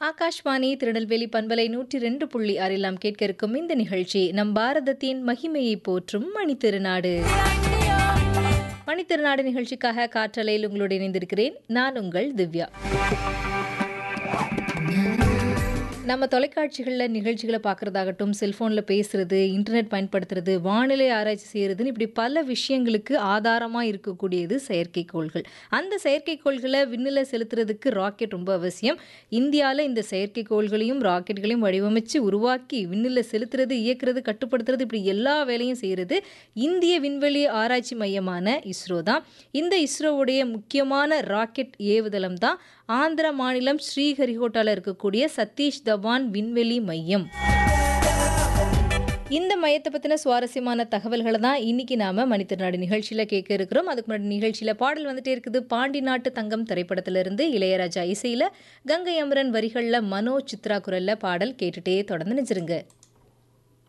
ஆகாஷ்வாணி திருநெல்வேலி பண்பலை நூற்றி ரெண்டு புள்ளி ஆறிலாம் கேட்க இருக்கும் இந்த நிகழ்ச்சி நம் பாரதத்தின் மகிமையை போற்றும் மணித்திருநாடு மணித்திருநாடு நிகழ்ச்சிக்காக காற்றலையில் உங்களோடு இணைந்திருக்கிறேன் நான் உங்கள் திவ்யா நம்ம தொலைக்காட்சிகளில் நிகழ்ச்சிகளை பார்க்குறதாகட்டும் செல்ஃபோனில் பேசுறது இன்டர்நெட் பயன்படுத்துறது வானிலை ஆராய்ச்சி செய்கிறதுன்னு இப்படி பல விஷயங்களுக்கு ஆதாரமாக இருக்கக்கூடியது செயற்கைக்கோள்கள் அந்த செயற்கைக்கோள்களை விண்ணில் செலுத்துறதுக்கு ராக்கெட் ரொம்ப அவசியம் இந்தியாவில் இந்த செயற்கைக்கோள்களையும் ராக்கெட்களையும் வடிவமைச்சு உருவாக்கி விண்ணில் செலுத்துறது இயக்குறது கட்டுப்படுத்துறது இப்படி எல்லா வேலையும் செய்கிறது இந்திய விண்வெளி ஆராய்ச்சி மையமான இஸ்ரோ தான் இந்த இஸ்ரோவுடைய முக்கியமான ராக்கெட் ஏவுதளம் தான் ஆந்திர மாநிலம் ஸ்ரீஹரிகோட்டாவில் இருக்கக்கூடிய சதீஷ் தவான் விண்வெளி மையம் இந்த மையத்தை பற்றின சுவாரஸ்யமான தகவல்களை தான் இன்னைக்கு நாம மணித்திருநாடு நிகழ்ச்சியில் கேட்க இருக்கிறோம் அதுக்கு முன்னாடி நிகழ்ச்சியில் பாடல் வந்துட்டே இருக்குது பாண்டி நாட்டு தங்கம் திரைப்படத்திலிருந்து இளையராஜா இசையில் கங்கை அமரன் வரிகளில் மனோ சித்ரா குரலில் பாடல் கேட்டுட்டே தொடர்ந்து நிச்சிருங்க